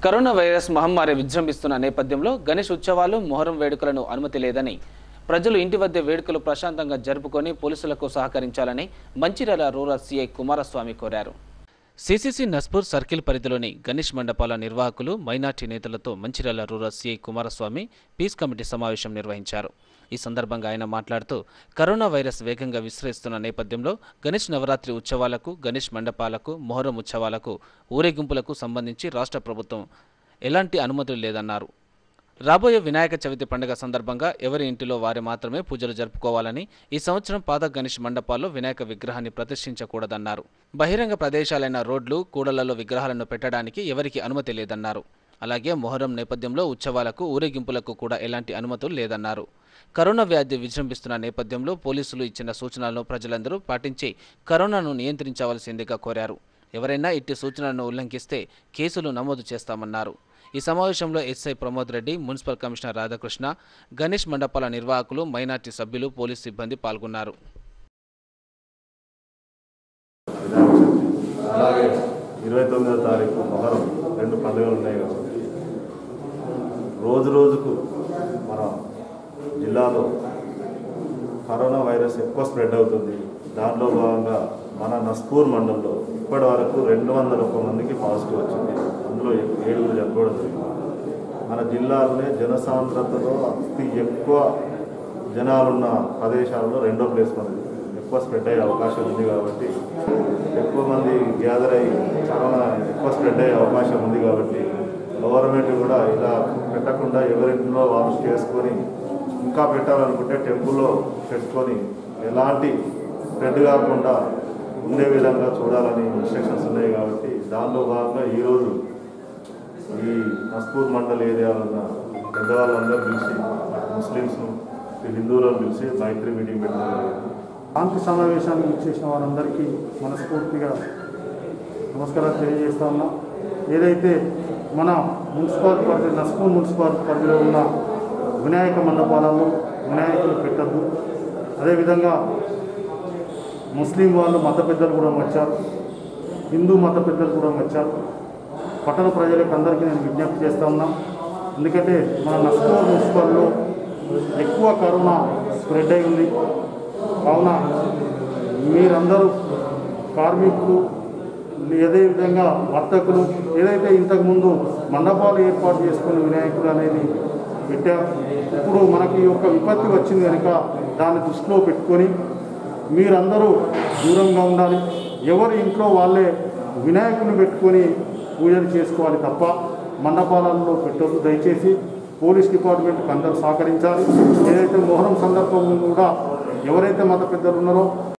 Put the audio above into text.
corona virus మహమ్మారి విజృంభిస్తున్న నేపథ్యంలో గణేష్ ఉత్సవాలు మొహరం వేడుకలను అనుమతి లేదని ప్రజలు ఇంటి వద్ద వేడుకలు ప్రశాంతంగా జరుపుకొని పోలీసులకు సహకరించాలని మంచిర్యాల రూరల్ సీఐ కుమారస్వామి కోరారు సిసిసి నస్పూర్ సర్కిల్ పరిధిలోని గణేష్ మండపాల నిర్వాహకులు మైనార్టీ నేతలతో Mancherial rural CI Kumaraswamy peace committee సమావేశం నిర్వహించారు ఈ సందర్భంగా ఆయన మాట్లాడుతూ కరోనా వైరస్ వేగంగా విస్తరిస్తున్న నేపథ్యంలో గణేష్ నవరాత్రి ఉత్సవాలకు గణేష్ మండపాలకు మొహరం ఉత్సవాలకు ఊరేగింపులకు సంబంధించి రాష్ట్ర ప్రభుత్వం ఎలాంటి అనుమతులు లేదన్నారు రాబోయే వినాయక చవితి పండుగ సందర్భంగా ఎవరి ఇంటిలో వారి మాత్రమే పూజలు జరుపుకోవాలని ఈ సంవత్సరం పాత గణేష్ మండపాల్లో వినాయక విగ్రహాన్ని ప్రతిష్ఠించకూడదన్నారు బహిరంగ ప్రదేశాలైన రోడ్లు కూడళ్లలో విగ్రహాలను పెట్టడానికి ఎవరికి అనుమతి లేదన్నారు అలాగే మొహరం నేపథ్యంలో ఉత్సవాలకు ఊరేగింపులకు కూడా ఎలాంటి అనుమతులు లేదన్నారు కరోనా వ్యాధి విజృంభిస్తున్న నేపథ్యంలో పోలీసులు ఇచ్చిన సూచనలను ప్రజలందరూ పాటించి కరోనాను నియంత్రించవలసిందిగా కోరారు ఎవరైనా ఇట్టి సూచనలను ఉల్లంఘిస్తే కేసులు నమోదు చేస్తామన్నారు ఈ సమావేశంలో SI Pramod Reddy municipal commissioner Radhakrishna Ganesh మండపాల నిర్వాహకులు మైనార్టీ సభ్యులు పోలీస్ సిబ్బంది పాల్గొన్నారు అలాగే ఇరవై తొమ్మిదో తారీఖు మొహరం రెండు పండుగలు ఉన్నాయి కాబట్టి రోజు రోజుకు మన జిల్లాలో కరోనా వైరస్ ఎక్కువ స్ప్రెడ్ అవుతుంది దాంట్లో భాగంగా మన నస్పూర్ మండలంలో ఇప్పటి వరకు రెండు వందల ఒక్క మందికి పాజిటివ్ వచ్చింది అందులో ఏడుగురు చనిపోవడం జరిగింది మన జిల్లాలోనే జనసాంద్రతలో అతి ఎక్కువ జనాలున్న ప్రదేశాల్లో రెండో ప్లేస్ మనది ఎక్కువ స్ప్రెడ్ అయ్యే అవకాశం ఉంది కాబట్టి ఎక్కువ మంది గ్యాదర్ అయ్యి కరోనా ఎక్కువ స్ప్రెడ్ అయ్యే అవకాశం ఉంది కాబట్టి గవర్నమెంట్ కూడా ఇలా పెట్టకుండా ఎవరింట్లో వాళ్ళు చేసుకొని ఇంకా పెట్టాలనుకుంటే టెంపుల్లో పెట్టుకొని ఎలాంటి స్ప్రెడ్ కాకుండా ఉండే విధంగా చూడాలని ఇన్స్ట్రక్షన్స్ ఉన్నాయి కాబట్టి దానిలో భాగంగా ఈరోజు ఈ నస్పూర్ మండల్ ఏరియాలో ఉన్న పెద్దవాళ్ళందరూ పిలిచి ముస్లిమ్స్ను హిందువులను పిలిచి మైత్రి మీటింగ్ పెట్టడం జరిగింది శాంతి సమావేశానికి ఇచ్చేసిన వారందరికీ మనస్ఫూర్తిగా నమస్కారాలు తెలియజేస్తా ఉన్నా ఏదైతే మన మున్సిపల్ పరిధి నస్పూర్ మున్సిపల్ పరిధిలో ఉన్న వినాయక మండపాలలో వినాయకులు పెట్టద్దు అదేవిధంగా ముస్లిం వాళ్ళు మత పెద్దలు కూడా వచ్చారు హిందూ మత పెద్దలు కూడా వచ్చారు పట్టణ ప్రజలకు అందరికీ నేను విజ్ఞప్తి చేస్తా ఉన్నా ఎందుకంటే మన నస్పూర్ మున్సిపల్లో ఎక్కువ కరోనా స్ప్రెడ్ అయి ఉంది కావున మీరందరూ కార్మికులు అదే విధంగా వర్తకులు ఏదైతే ఇంతకుముందు మండపాలు ఏర్పాటు చేసుకుని వినాయకుడు అనేది పెట్టారు ఇప్పుడు మనకి ఒక విపత్తి వచ్చింది కనుక దాన్ని దృష్టిలో పెట్టుకొని మీరందరూ దూరంగా ఉండాలి ఎవరి ఇంట్లో వాళ్ళే వినాయకుని పెట్టుకొని పూజలు చేసుకోవాలి తప్ప మండపాలలో పెట్టొద్దు దయచేసి పోలీస్ డిపార్ట్మెంట్కి అందరూ సహకరించాలి ఏదైతే మొహరం సందర్భంలో కూడా ఎవరైతే మత పెద్దలు ఉన్నారో